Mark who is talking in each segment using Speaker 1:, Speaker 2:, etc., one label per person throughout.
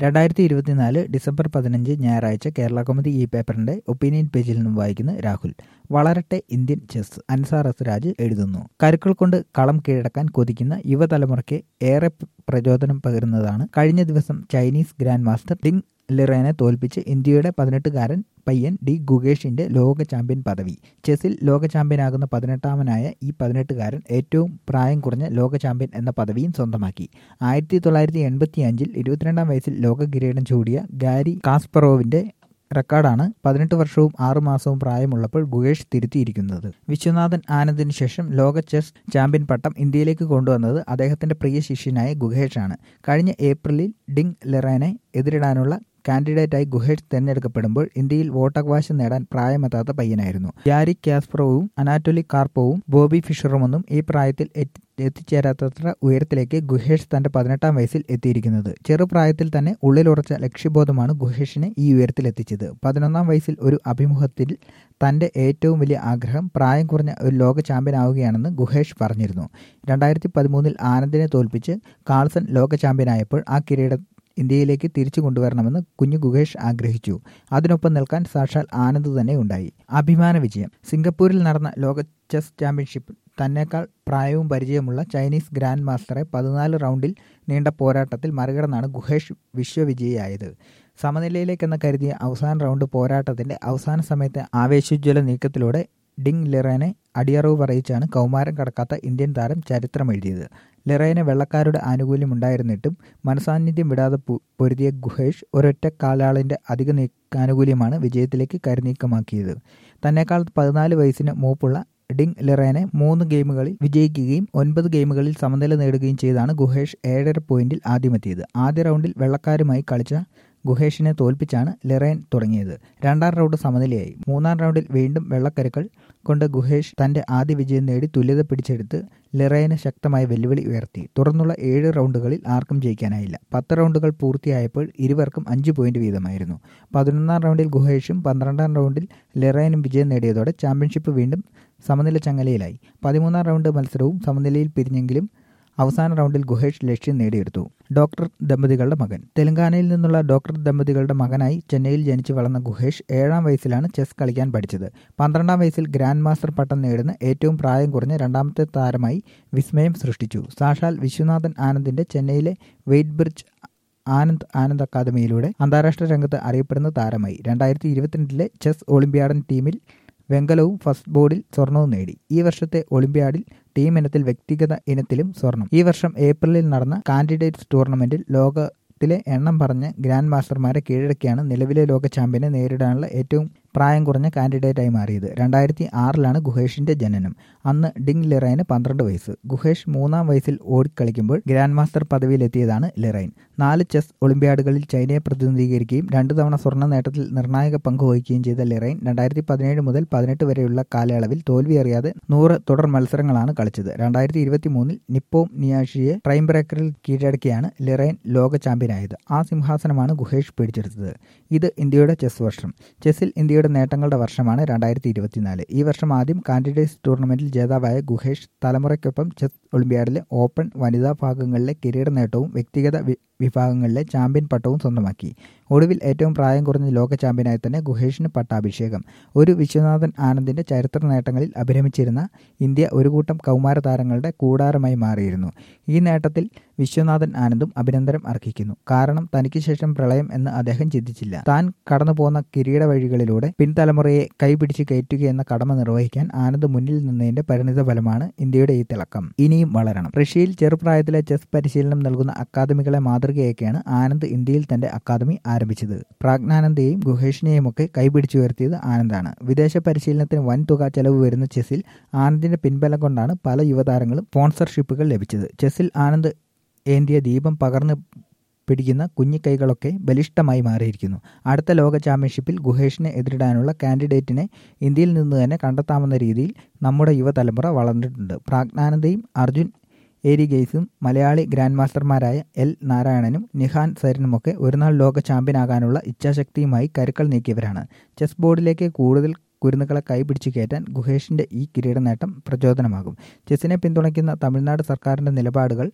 Speaker 1: രണ്ടായിരത്തി ഇരുപത്തിനാല് ഡിസംബർ പതിനഞ്ച് ഞായറാഴ്ച കേരള കൗമുദി ഈ പേപ്പറിന്റെ ഒപ്പീനിയൻ പേജിൽ നിന്നും വായിക്കുന്ന രാഹുൽ വളരട്ടെ ഇന്ത്യൻ ചെസ് അൻസാർ അസ്രാജ് എഴുതുന്നു കരുക്കൾ കൊണ്ട് കളം കീഴടക്കാൻ കൊതിക്കുന്ന യുവതലമുറയ്ക്ക് ഏറെ പ്രചോദനം പകരുന്നതാണ് കഴിഞ്ഞ ദിവസം ചൈനീസ് ഗ്രാൻഡ് മാസ്റ്റർ ഡിങ് ലിറേനെ തോൽപ്പിച്ച് ഇന്ത്യയുടെ പതിനെട്ടുകാരൻ പയ്യൻ ഡി ഗുഗേഷിന്റെ ലോക ചാമ്പ്യൻ പദവി ചെസ്സിൽ ലോക ചാമ്പ്യനാകുന്ന പതിനെട്ടാമനായ ഈ പതിനെട്ടുകാരൻ ഏറ്റവും പ്രായം കുറഞ്ഞ ലോക ചാമ്പ്യൻ എന്ന പദവിയും സ്വന്തമാക്കി ആയിരത്തി തൊള്ളായിരത്തി എൺപത്തി അഞ്ചിൽ ഇരുപത്തിരണ്ടാം വയസ്സിൽ ലോക കിരീടം ചൂടിയ ഗാരി കാസ്പറോവിന്റെ റെക്കോർഡാണ് പതിനെട്ട് വർഷവും ആറു മാസവും പ്രായമുള്ളപ്പോൾ ഗുഗേഷ് തിരുത്തിയിരിക്കുന്നത് വിശ്വനാഥൻ ആനന്ദിന് ശേഷം ലോക ചെസ് ചാമ്പ്യൻ പട്ടം ഇന്ത്യയിലേക്ക് കൊണ്ടുവന്നത് അദ്ദേഹത്തിന്റെ പ്രിയ ശിഷ്യനായ ഗുഹേഷാണ് കഴിഞ്ഞ ഏപ്രിലിൽ ഡിങ് ലെറേനെ എതിരിടാനുള്ള കാൻഡിഡേറ്റായി ഗുഹേഷ് തെരഞ്ഞെടുക്കപ്പെടുമ്പോൾ ഇന്ത്യയിൽ വോട്ടവകാശം നേടാൻ പ്രായമെത്താത്ത പയ്യനായിരുന്നു യാരി കാസ്പ്രോവും അനാറ്റോലി കാർപ്പോവും ബോബി ഫിഷറുമൊന്നും ഈ പ്രായത്തിൽ എത്തിച്ചേരാത്തത്ര ഉയരത്തിലേക്ക് ഗുഹേഷ് തന്റെ പതിനെട്ടാം വയസ്സിൽ എത്തിയിരിക്കുന്നത് ചെറുപ്രായത്തിൽ തന്നെ ഉള്ളിലുറച്ച ലക്ഷ്യബോധമാണ് ഗുഹേഷിനെ ഈ ഉയരത്തിൽ എത്തിച്ചത് പതിനൊന്നാം വയസ്സിൽ ഒരു അഭിമുഖത്തിൽ തന്റെ ഏറ്റവും വലിയ ആഗ്രഹം പ്രായം കുറഞ്ഞ ഒരു ലോക ചാമ്പ്യൻ ആവുകയാണെന്ന് ഗുഹേഷ് പറഞ്ഞിരുന്നു രണ്ടായിരത്തി പതിമൂന്നിൽ ആനന്ദിനെ തോൽപ്പിച്ച് കാൾസൺ ലോക ചാമ്പ്യനായപ്പോൾ ആ കിരീടം ഇന്ത്യയിലേക്ക് തിരിച്ചു കൊണ്ടുവരണമെന്ന് കുഞ്ഞു ഗുഹേഷ് ആഗ്രഹിച്ചു അതിനൊപ്പം നിൽക്കാൻ സാക്ഷാൽ ആനന്ദ് തന്നെ ഉണ്ടായി അഭിമാന വിജയം സിംഗപ്പൂരിൽ നടന്ന ലോക ചെസ് ചാമ്പ്യൻഷിപ്പ് തന്നെക്കാൾ പ്രായവും പരിചയമുള്ള ചൈനീസ് ഗ്രാൻഡ് മാസ്റ്ററെ പതിനാല് റൗണ്ടിൽ നീണ്ട പോരാട്ടത്തിൽ മറികടന്നാണ് ഗുഹേഷ് വിശ്വവിജയിയായത് സമനിലയിലേക്കെന്ന് കരുതിയ അവസാന റൗണ്ട് പോരാട്ടത്തിന്റെ അവസാന സമയത്തെ ആവേശോജ്വല നീക്കത്തിലൂടെ ഡിങ് ലിറേനെ അടിയറവ് പറയിച്ചാണ് കൗമാരം കടക്കാത്ത ഇന്ത്യൻ താരം ചരിത്രം എഴുതിയത് ലിറേന് വെള്ളക്കാരുടെ ആനുകൂല്യമുണ്ടായിരുന്നിട്ടും മനസാന്നിധ്യം വിടാതെ പൊരുതിയ ഗുഹേഷ് ഒരൊറ്റ കാലാളിന്റെ അധിക ആനുകൂല്യമാണ് വിജയത്തിലേക്ക് കരുനീക്കമാക്കിയത് തന്നെക്കാൾ പതിനാല് വയസ്സിന് മൂപ്പുള്ള ഡിങ് ലിറേനെ മൂന്ന് ഗെയിമുകളിൽ വിജയിക്കുകയും ഒൻപത് ഗെയിമുകളിൽ സമനില നേടുകയും ചെയ്താണ് ഗുഹേഷ് ഏഴര പോയിന്റിൽ ആദ്യമെത്തിയത് ആദ്യ റൗണ്ടിൽ വെള്ളക്കാരുമായി കളിച്ച ഗുഹേഷിനെ തോൽപ്പിച്ചാണ് ലിറേൻ തുടങ്ങിയത് രണ്ടാം റൗണ്ട് സമനിലയായി മൂന്നാം റൗണ്ടിൽ വീണ്ടും വെള്ളക്കരുക്കൾ കൊണ്ട് ഗുഹേഷ് തന്റെ ആദ്യ വിജയം നേടി തുല്യത പിടിച്ചെടുത്ത് ലിറേന് ശക്തമായ വെല്ലുവിളി ഉയർത്തി തുടർന്നുള്ള ഏഴ് റൗണ്ടുകളിൽ ആർക്കും ജയിക്കാനായില്ല പത്ത് റൗണ്ടുകൾ പൂർത്തിയായപ്പോൾ ഇരുവർക്കും അഞ്ച് പോയിന്റ് വീതമായിരുന്നു പതിനൊന്നാം റൗണ്ടിൽ ഗുഹേഷും പന്ത്രണ്ടാം റൗണ്ടിൽ ലിറേനും വിജയം നേടിയതോടെ ചാമ്പ്യൻഷിപ്പ് വീണ്ടും സമനില ചങ്ങലയിലായി പതിമൂന്നാം റൗണ്ട് മത്സരവും സമനിലയിൽ പിരിഞ്ഞെങ്കിലും അവസാന റൗണ്ടിൽ ഗുഹേഷ് ലക്ഷ്യം നേടിയെടുത്തു ഡോക്ടർ ദമ്പതികളുടെ മകൻ തെലങ്കാനയിൽ നിന്നുള്ള ഡോക്ടർ ദമ്പതികളുടെ മകനായി ചെന്നൈയിൽ ജനിച്ചു വളർന്ന ഗുഹേഷ് ഏഴാം വയസ്സിലാണ് ചെസ് കളിക്കാൻ പഠിച്ചത് പന്ത്രണ്ടാം വയസ്സിൽ ഗ്രാൻഡ് മാസ്റ്റർ പട്ടം നേടുന്ന ഏറ്റവും പ്രായം കുറഞ്ഞ രണ്ടാമത്തെ താരമായി വിസ്മയം സൃഷ്ടിച്ചു സാക്ഷാൽ വിശ്വനാഥൻ ആനന്ദിന്റെ ചെന്നൈയിലെ വെയ്റ്റ് ബ്രിഡ്ജ് ആനന്ദ് ആനന്ദ് അക്കാദമിയിലൂടെ അന്താരാഷ്ട്ര രംഗത്ത് അറിയപ്പെടുന്ന താരമായി രണ്ടായിരത്തി ഇരുപത്തിരണ്ടിലെ ചെസ് ഒളിമ്പ്യാഡൻ ടീമിൽ വെങ്കലവും ഫസ്റ്റ് ബോർഡിൽ സ്വർണവും നേടി ഈ വർഷത്തെ ഒളിമ്പ്യാഡിൽ ടീം ഇനത്തിൽ വ്യക്തിഗത ഇനത്തിലും സ്വർണം ഈ വർഷം ഏപ്രിലിൽ നടന്ന കാൻഡിഡേറ്റ്സ് ടൂർണമെന്റിൽ ലോകത്തിലെ എണ്ണം പറഞ്ഞ ഗ്രാൻഡ് മാസ്റ്റർമാരെ കീഴടക്കിയാണ് നിലവിലെ ലോക ചാമ്പ്യനെ നേരിടാനുള്ള ഏറ്റവും പ്രായം കുറഞ്ഞ കാൻഡിഡേറ്റായി മാറിയത് രണ്ടായിരത്തി ആറിലാണ് ഗുഹേഷിന്റെ ജനനം അന്ന് ഡിങ് ലിറൈന് പന്ത്രണ്ട് വയസ്സ് ഗുഹേഷ് മൂന്നാം വയസ്സിൽ ഓടിക്കളിക്കുമ്പോൾ ഗ്രാൻഡ് മാസ്റ്റർ പദവിയിലെത്തിയതാണ് ലിറൈൻ നാല് ചെസ് ഒളിമ്പ്യാഡുകളിൽ ചൈനയെ പ്രതിനിധീകരിക്കുകയും രണ്ടു തവണ സ്വർണ്ണ നേട്ടത്തിൽ നിർണായക പങ്ക് വഹിക്കുകയും ചെയ്ത ലിറൈൻ രണ്ടായിരത്തി പതിനേഴ് മുതൽ പതിനെട്ട് വരെയുള്ള കാലയളവിൽ തോൽവിയറിയാതെ നൂറ് തുടർ മത്സരങ്ങളാണ് കളിച്ചത് രണ്ടായിരത്തി ഇരുപത്തി മൂന്നിൽ നിപ്പോം നിയാഷിയെ ട്രൈം ബ്രേക്കറിൽ കീഴടക്കിയാണ് ലിറൈൻ ലോക ചാമ്പ്യനായത് ആ സിംഹാസനമാണ് ഗുഹേഷ് പിടിച്ചെടുത്തത് ഇത് ഇന്ത്യയുടെ ചെസ് വർഷം ചെസ്സിൽ ഇന്ത്യയുടെ നേട്ടങ്ങളുടെ വർഷമാണ് രണ്ടായിരത്തി ഇരുപത്തിനാല് ഈ വർഷം ആദ്യം കാൻഡിഡേറ്റ്സ് ടൂർണമെന്റിൽ ജേതാവായ ഗുഹേഷ് തലമുറയ്ക്കൊപ്പം ചെസ് ഒളിമ്പ്യാഡിലെ ഓപ്പൺ വനിതാ ഭാഗങ്ങളിലെ കിരീട നേട്ടവും വ്യക്തിഗത വിഭാഗങ്ങളിലെ ചാമ്പ്യൻ പട്ടവും സ്വന്തമാക്കി ഒടുവിൽ ഏറ്റവും പ്രായം കുറഞ്ഞ ലോക ചാമ്പ്യനായി തന്നെ ഗുഹേഷിന് പട്ടാഭിഷേകം ഒരു വിശ്വനാഥൻ ആനന്ദിന്റെ ചരിത്ര നേട്ടങ്ങളിൽ അഭിരമിച്ചിരുന്ന ഇന്ത്യ ഒരു കൂട്ടം കൗമാര താരങ്ങളുടെ കൂടാരമായി മാറിയിരുന്നു ഈ നേട്ടത്തിൽ വിശ്വനാഥൻ ആനന്ദും അഭിനന്ദനം അർഹിക്കുന്നു കാരണം തനിക്ക് ശേഷം പ്രളയം എന്ന് അദ്ദേഹം ചിന്തിച്ചില്ല താൻ കടന്നു പോകുന്ന കിരീട വഴികളിലൂടെ പിൻതലമുറയെ കൈപിടിച്ച് കയറ്റുക എന്ന കടമ നിർവഹിക്കാൻ ആനന്ദ് മുന്നിൽ നിന്നതിന്റെ പരിണിത ഫലമാണ് ഇന്ത്യയുടെ ഈ തിളക്കം ഇനിയും വളരണം റഷ്യയിൽ ചെറുപ്രായത്തിലെ ചെസ് പരിശീലനം നൽകുന്ന അക്കാദമികളെ മാതൃകയാക്കിയാണ് ആനന്ദ് ഇന്ത്യയിൽ തന്റെ അക്കാദമി ആരംഭിച്ചത് പ്രാജ്ഞാനന്ദയെയും ഗുഹേഷിനെയും ഒക്കെ കൈപിടിച്ചുയർത്തിയത് ആനന്ദാണ് വിദേശ പരിശീലനത്തിന് വൻ തുക ചെലവ് വരുന്ന ചെസ്സിൽ ആനന്ദിന്റെ പിൻബലം കൊണ്ടാണ് പല യുവതാരങ്ങളും സ്പോൺസർഷിപ്പുകൾ ലഭിച്ചത് ചെസ്സിൽ ആനന്ദ് ഏന്തിയ ദീപം പകർന്ന് പിടിക്കുന്ന കുഞ്ഞിക്കൈകളൊക്കെ ബലിഷ്ടമായി മാറിയിരിക്കുന്നു അടുത്ത ലോക ചാമ്പ്യൻഷിപ്പിൽ ഗുഹേഷിനെ എതിരിടാനുള്ള കാൻഡിഡേറ്റിനെ ഇന്ത്യയിൽ നിന്ന് തന്നെ കണ്ടെത്താമെന്ന രീതിയിൽ നമ്മുടെ യുവതലമുറ വളർന്നിട്ടുണ്ട് പ്രാജ്ഞാനന്ദയും അർജുൻ ഏരിഗെയ്സും മലയാളി ഗ്രാൻഡ് മാസ്റ്റർമാരായ എൽ നാരായണനും നിഹാൻ സരിനുമൊക്കെ ഒരുനാൾ ലോക ചാമ്പ്യനാകാനുള്ള ഇച്ഛാശക്തിയുമായി കരുക്കൾ നീക്കിയവരാണ് ചെസ് ബോർഡിലേക്ക് കൂടുതൽ കുരുന്നുകളെ കൈപിടിച്ചു കയറ്റാൻ ഗുഹേഷിന്റെ ഈ കിരീട നേട്ടം പ്രചോദനമാകും ചെസ്സിനെ പിന്തുണയ്ക്കുന്ന തമിഴ്നാട് സർക്കാരിന്റെ നിലപാടുകൾ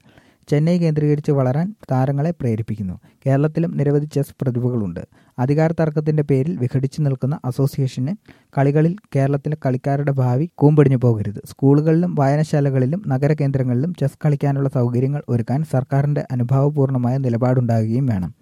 Speaker 1: ചെന്നൈ കേന്ദ്രീകരിച്ച് വളരാൻ താരങ്ങളെ പ്രേരിപ്പിക്കുന്നു കേരളത്തിലും നിരവധി ചെസ് പ്രതിഭകളുണ്ട് അധികാര തർക്കത്തിന്റെ പേരിൽ വിഘടിച്ചു നിൽക്കുന്ന അസോസിയേഷന് കളികളിൽ കേരളത്തിലെ കളിക്കാരുടെ ഭാവി കൂമ്പടിഞ്ഞു പോകരുത് സ്കൂളുകളിലും വായനശാലകളിലും നഗര കേന്ദ്രങ്ങളിലും ചെസ് കളിക്കാനുള്ള സൗകര്യങ്ങൾ ഒരുക്കാൻ സർക്കാരിന്റെ അനുഭാവപൂർണമായ നിലപാടുണ്ടാകുകയും വേണം